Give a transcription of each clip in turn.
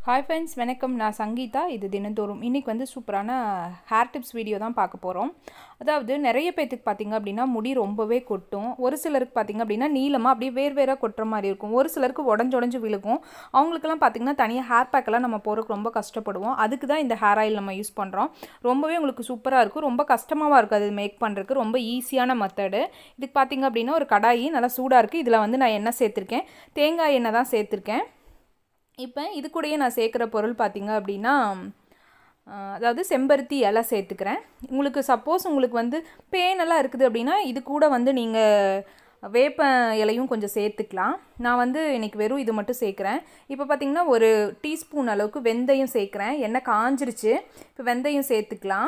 hi friends வணக்கம் நான் சங்கீதா இது தினந்தோறும் இன்றைக்கி வந்து சூப்பரான ஹேர் டிப்ஸ் வீடியோ தான் பார்க்க போகிறோம் அதாவது நிறைய பேர்த்துக்கு பார்த்திங்க அப்படின்னா முடி ரொம்பவே கொட்டும் ஒரு சிலருக்கு பார்த்திங்க அப்படின்னா நீளமாக அப்படியே வேறு வேறாக கொட்டுற மாதிரி இருக்கும் ஒரு சிலருக்கு உடஞ்சு உடஞ்சு விழுகும் அவங்களுக்குலாம் பார்த்திங்கன்னா தனியாக ஹேர் பேக்கெல்லாம் நம்ம போகிறதுக்கு ரொம்ப கஷ்டப்படுவோம் அதுக்கு தான் இந்த ஹேர் ஆயில் நம்ம யூஸ் பண்ணுறோம் ரொம்பவே உங்களுக்கு சூப்பராக இருக்கும் ரொம்ப கஷ்டமாகவும் இருக்குது அது மேக் பண்ணுறதுக்கு ரொம்ப ஈஸியான மெத்தடு இதுக்கு பார்த்திங்க அப்படின்னா ஒரு கடாயி நல்லா சூடாக இருக்குது இதில் வந்து நான் எண்ணெய் சேர்த்துருக்கேன் தேங்காய் எண்ணெய் தான் சேர்த்துருக்கேன் இப்போ இது கூடயே நான் சேர்க்குற பொருள் பார்த்திங்க அப்படின்னா அதாவது செம்பருத்தி இலை சேர்த்துக்கிறேன் உங்களுக்கு சப்போஸ் உங்களுக்கு வந்து பேனெல்லாம் இருக்குது அப்படின்னா இது கூட வந்து நீங்கள் வேப்ப இலையும் கொஞ்சம் சேர்த்துக்கலாம் நான் வந்து இன்றைக்கி வெறும் இது மட்டும் சேர்க்குறேன் இப்போ பார்த்திங்கன்னா ஒரு டீஸ்பூன் அளவுக்கு வெந்தயம் சேர்க்குறேன் எண்ணெய் காஞ்சிருச்சு இப்போ வெந்தயம் சேர்த்துக்கலாம்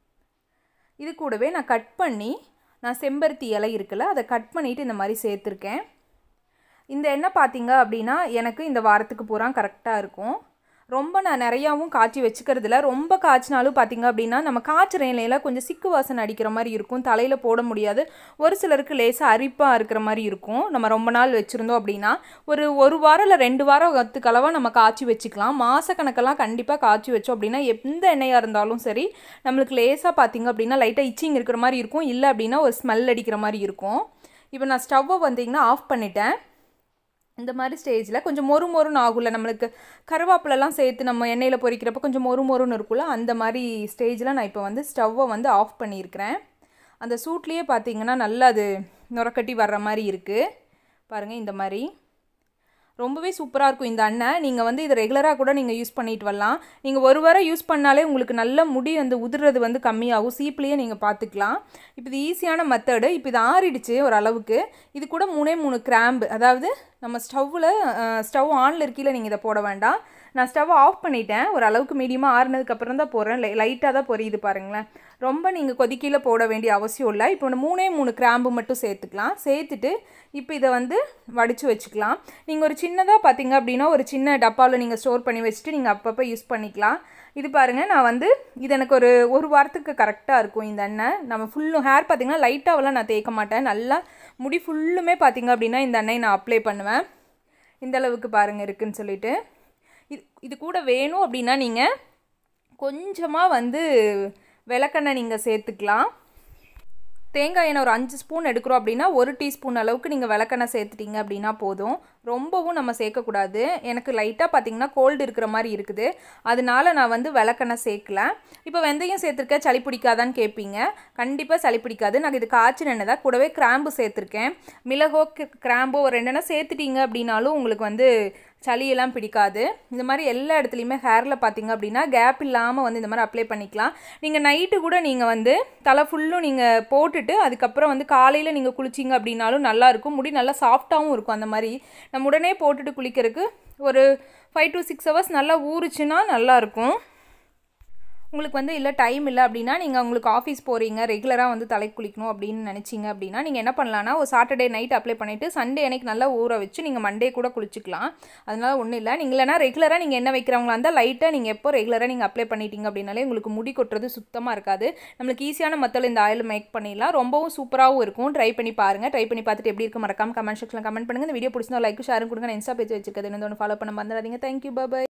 இது கூடவே நான் கட் பண்ணி நான் செம்பருத்தி இலை இருக்குல்ல அதை கட் பண்ணிவிட்டு இந்த மாதிரி சேர்த்துருக்கேன் இந்த எண்ணெய் பார்த்தீங்க அப்படின்னா எனக்கு இந்த வாரத்துக்கு பூரா கரெக்டாக இருக்கும் ரொம்ப நான் நிறையாவும் காய்ச்சி வச்சுக்கிறதுல ரொம்ப காய்ச்சினாலும் பார்த்தீங்க அப்படின்னா நம்ம காய்ச்சிற இலையில கொஞ்சம் சிக்கு வாசனை அடிக்கிற மாதிரி இருக்கும் தலையில் போட முடியாது ஒரு சிலருக்கு லேசாக அரிப்பாக இருக்கிற மாதிரி இருக்கும் நம்ம ரொம்ப நாள் வச்சுருந்தோம் அப்படின்னா ஒரு ஒரு வாரம் இல்லை ரெண்டு வாரம் கத்துக்களவாக நம்ம காய்ச்சி வச்சுக்கலாம் மாதக்கணக்கெல்லாம் கண்டிப்பாக காய்ச்சி வச்சோம் அப்படின்னா எந்த எண்ணெயாக இருந்தாலும் சரி நம்மளுக்கு லேசாக பார்த்தீங்க அப்படின்னா லைட்டாக இச்சிங் இருக்கிற மாதிரி இருக்கும் இல்லை அப்படின்னா ஒரு ஸ்மெல் அடிக்கிற மாதிரி இருக்கும் இப்போ நான் ஸ்டவ்வை வந்தீங்கன்னா ஆஃப் பண்ணிட்டேன் இந்த மாதிரி ஸ்டேஜில் கொஞ்சம் மொறு மொறுன்னு ஆகும்ல நம்மளுக்கு கருவேப்பிலலாம் சேர்த்து நம்ம எண்ணெயில் பொரிக்கிறப்ப கொஞ்சம் மொறு மொறுன்னு இருக்கும்ல அந்த மாதிரி ஸ்டேஜில் நான் இப்போ வந்து ஸ்டவ்வை வந்து ஆஃப் பண்ணியிருக்கிறேன் அந்த சூட்லேயே பார்த்தீங்கன்னா நல்லா அது நுரக்கட்டி வர்ற மாதிரி இருக்குது பாருங்கள் இந்த மாதிரி ரொம்பவே சூப்பராக இருக்கும் இந்த எண்ணெய் நீங்கள் வந்து இதை ரெகுலராக கூட நீங்கள் யூஸ் பண்ணிட்டு வரலாம் நீங்கள் ஒரு வாரம் யூஸ் பண்ணாலே உங்களுக்கு நல்ல முடி வந்து உதிர்றது வந்து கம்மியாகும் சீப்லேயே நீங்கள் பார்த்துக்கலாம் இப்போ இது ஈஸியான மெத்தடு இப்போ இது ஆறிடுச்சு ஒரு அளவுக்கு இது கூட மூணே மூணு கிராம்பு அதாவது நம்ம ஸ்டவ்வில் ஸ்டவ் ஆனில் இருக்கையில் நீங்கள் இதை போட வேண்டாம் நான் ஸ்டவ் ஆஃப் பண்ணிட்டேன் ஒரு அளவுக்கு மீடியமாக ஆறுனதுக்கப்புறம் தான் போடுறேன் லை லைட்டாக தான் பொரியுது பாருங்களேன் ரொம்ப நீங்கள் கொதிக்கையில் போட வேண்டிய அவசியம் இல்லை இப்போ மூணே மூணு கிராம்பு மட்டும் சேர்த்துக்கலாம் சேர்த்துட்டு இப்போ இதை வந்து வடித்து வச்சுக்கலாம் நீங்கள் ஒரு சின்னதாக பார்த்தீங்க அப்படின்னா ஒரு சின்ன டப்பாவில் நீங்கள் ஸ்டோர் பண்ணி வச்சுட்டு நீங்கள் அப்பப்போ யூஸ் பண்ணிக்கலாம் இது பாருங்கள் நான் வந்து இது எனக்கு ஒரு ஒரு வாரத்துக்கு கரெக்டாக இருக்கும் இந்த எண்ணெய் நம்ம ஃபுல்லும் ஹேர் பார்த்திங்கன்னா லைட்டாகவெல்லாம் நான் தேய்க்க மாட்டேன் நல்லா முடி ஃபுல்லுமே பார்த்திங்க அப்படின்னா இந்த எண்ணெய் நான் அப்ளை பண்ணுவேன் இந்த அளவுக்கு பாருங்கள் இருக்குதுன்னு சொல்லிட்டு இது இது கூட வேணும் அப்படின்னா நீங்கள் கொஞ்சமாக வந்து விளக்கெண்ணெய் நீங்கள் சேர்த்துக்கலாம் தேங்காய் எண்ணெய் ஒரு அஞ்சு ஸ்பூன் எடுக்கிறோம் அப்படின்னா ஒரு டீஸ்பூன் அளவுக்கு நீங்கள் விளக்கெண்ணெய் சேர்த்துட்டீங்க அப்படின்னா போதும் ரொம்பவும் நம்ம சேர்க்கக்கூடாது எனக்கு லைட்டாக பார்த்தீங்கன்னா கோல்டு இருக்கிற மாதிரி இருக்குது அதனால நான் வந்து விளக்கெண்ணெய் சேர்க்கல இப்போ வெந்தயம் சேர்த்துருக்க சளி பிடிக்காதான்னு கேட்பீங்க கண்டிப்பாக சளி பிடிக்காது நான் இது காய்ச்சின எண்ணெய் தான் கூடவே கிராம்பு சேர்த்துருக்கேன் மிளகோ கிராம்போ ஒரு ரெண்டெண்ணெய் சேர்த்துட்டீங்க அப்படின்னாலும் உங்களுக்கு வந்து சளியெல்லாம் பிடிக்காது இந்த மாதிரி எல்லா இடத்துலையுமே ஹேரில் பார்த்தீங்க அப்படின்னா கேப் இல்லாமல் வந்து இந்த மாதிரி அப்ளை பண்ணிக்கலாம் நீங்கள் நைட்டு கூட நீங்கள் வந்து தலை ஃபுல்லும் நீங்கள் போட்டுட்டு அதுக்கப்புறம் வந்து காலையில் நீங்கள் குளிச்சிங்க அப்படின்னாலும் நல்லாயிருக்கும் முடி நல்லா சாஃப்டாகவும் இருக்கும் அந்த மாதிரி நம்ம உடனே போட்டுட்டு குளிக்கிறதுக்கு ஒரு ஃபைவ் டு சிக்ஸ் ஹவர்ஸ் நல்லா ஊறுச்சுன்னா நல்லாயிருக்கும் உங்களுக்கு வந்து இல்லை டைம் இல்லை அப்படின்னா நீங்கள் உங்களுக்கு ஆஃபீஸ் போகிறீங்க ரெகுலராக வந்து தலை குளிக்கணும் அப்படின்னு நினச்சிங்க அப்படின்னா நீங்கள் என்ன பண்ணலான்னா ஒரு சாட்டர்டே நைட் அப்ளை பண்ணிவிட்டு சண்டே அன்னைக்கு நல்லா ஊற வச்சு நீங்கள் மண்டே கூட குளிச்சிக்கலாம் அதனால் ஒன்றும் இல்லை நீங்கள் இல்லைனா ரெகுலராக நீங்கள் என்ன வைக்கிறவங்களா இருந்தால் லைட்டாக நீங்கள் எப்போ ரெகுலராக நீங்கள் அப்ளை பண்ணிட்டீங்க அப்படின்னாலே உங்களுக்கு முடி கொட்டுறது சுத்தமாக இருக்காது நம்மளுக்கு ஈஸியான மத்தில் இந்த ஆயில் மேக் பண்ணிடலாம் ரொம்பவும் சூப்பராகவும் இருக்கும் ட்ரை பண்ணி பாருங்கள் ட்ரை பண்ணி பார்த்துட்டு எப்படி இருக்கு மறக்காம கமெண்ட் செக்ஷனில் கமெண்ட் பண்ணுங்கள் இந்த வீடியோ பிடிச்சிருந்தா லைக் ஷேரும் கொடுங்க நான் இன்ஸ்டா பேஜ் வச்சுருக்கேன் இன்னொன்று ஃபாலோ பண்ண மறந்துடாதீங்க தேங்க்யூ பாய்